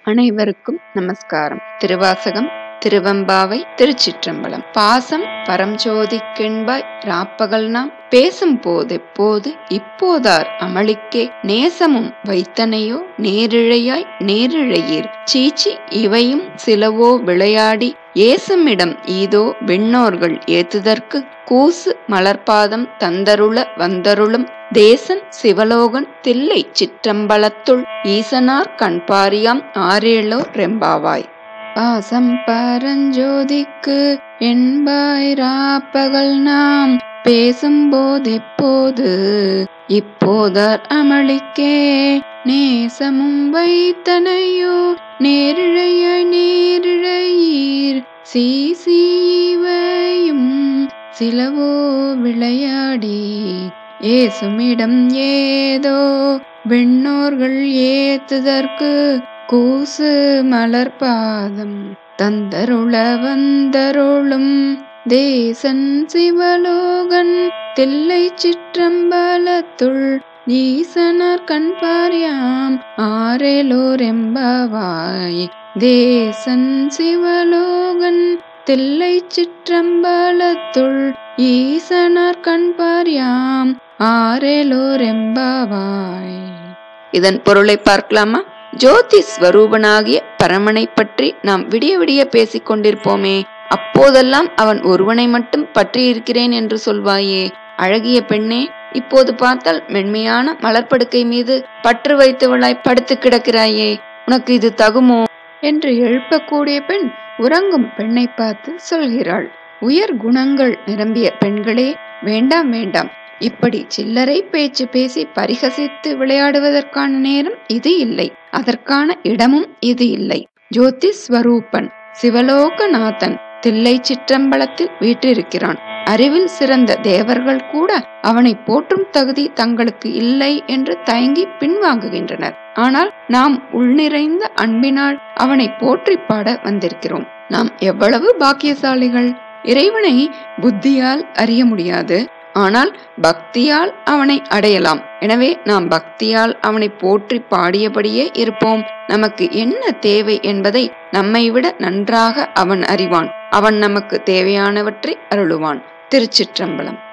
அனைவருக்கும் நமஸ்காரம் திருவாசகம் திருவெம்பாவை திருச்சிற்றம்பலம் பாசம் பரஞ்சோதிக்கென்பாய் ராப்பகல் நாம் பேசும் போதெப்போது இப்போதார் அமளிக்கே நேசமும் வைத்தனையோ நேரிழையாய் நேரிழையீர் சீச்சி இவையும் சிலவோ விளையாடி ஏசுமிடம் ஈதோ விண்ணோர்கள் ஏத்துதற்கு கூசு மலர்பாதம் தந்தருள வந்தருளும் தேசன் சிவலோகன் தில்லை சிற்றம்பலத்துள் ஈசனார் கண்பாரியாம் ஆரேளோ ரெம்பாவாய் பாசம் பரஞ்சோதிக்கு என்பாய் ராப்பகல் நாம் பேசும்போதெப்போது இப்போதார் அமளிக்கே நேசமும் வைத்தனையோ நேரிழைய நேரிழையீர் சீசீவையும் சிலவோ விளையாடி ஏசுமிடம் ஏதோ விண்ணோர்கள் ஏத்துதற்கு கூசு மலர்பாதம் தந்தருள வந்தருளும் தேசன் சிவலோகன் தில்லை சிற்றம்பலத்துள் ஈசனார் கண்பாரியாம் ஆரேலோரெம்பாவாய் தேசன் சிவலோகன் தில்லை சிற்றம்பலத்துள் ஈசனார் கண்பாரியாம் ஆரேலோரெம்பாவாய் இதன் பொருளை பார்க்கலாமா ஜோதி ஸ்வரூபனாகிய பரமனை பற்றி நாம் விடிய விடிய பேசிக் கொண்டிருப்போமே அப்போதெல்லாம் அவன் ஒருவனை மட்டும் பற்றி இருக்கிறேன் என்று சொல்வாயே அழகிய பெண்ணே இப்போது பார்த்தால் மென்மையான மலர்படுக்கை மீது பற்று வைத்தவளாய் படுத்து கிடக்கிறாயே உனக்கு இது தகுமோ என்று எழுப்பக்கூடிய பெண் உறங்கும் பெண்ணை பார்த்து சொல்கிறாள் உயர் குணங்கள் நிரம்பிய பெண்களே வேண்டாம் வேண்டாம் இப்படி சில்லறை பேச்சு பேசி பரிகசித்து விளையாடுவதற்கான நேரம் இது இல்லை அதற்கான இடமும் இது இல்லை ஜோதி ஸ்வரூபன் சிவலோகநாதன் தில்லை சிற்றம்பலத்தில் வீற்றிருக்கிறான் அறிவில் சிறந்த தேவர்கள் கூட அவனை போற்றும் தகுதி தங்களுக்கு இல்லை என்று தயங்கி பின்வாங்குகின்றனர் ஆனால் நாம் உள்நிறைந்த அன்பினால் அவனை போற்றி பாட வந்திருக்கிறோம் நாம் எவ்வளவு பாக்கியசாலிகள் இறைவனை புத்தியால் அறிய முடியாது ஆனால் பக்தியால் அவனை அடையலாம் எனவே நாம் பக்தியால் அவனை போற்றி பாடியபடியே இருப்போம் நமக்கு என்ன தேவை என்பதை நம்மை விட நன்றாக அவன் அறிவான் அவன் நமக்கு தேவையானவற்றை அருளுவான் திருச்சிற்றம்பலம்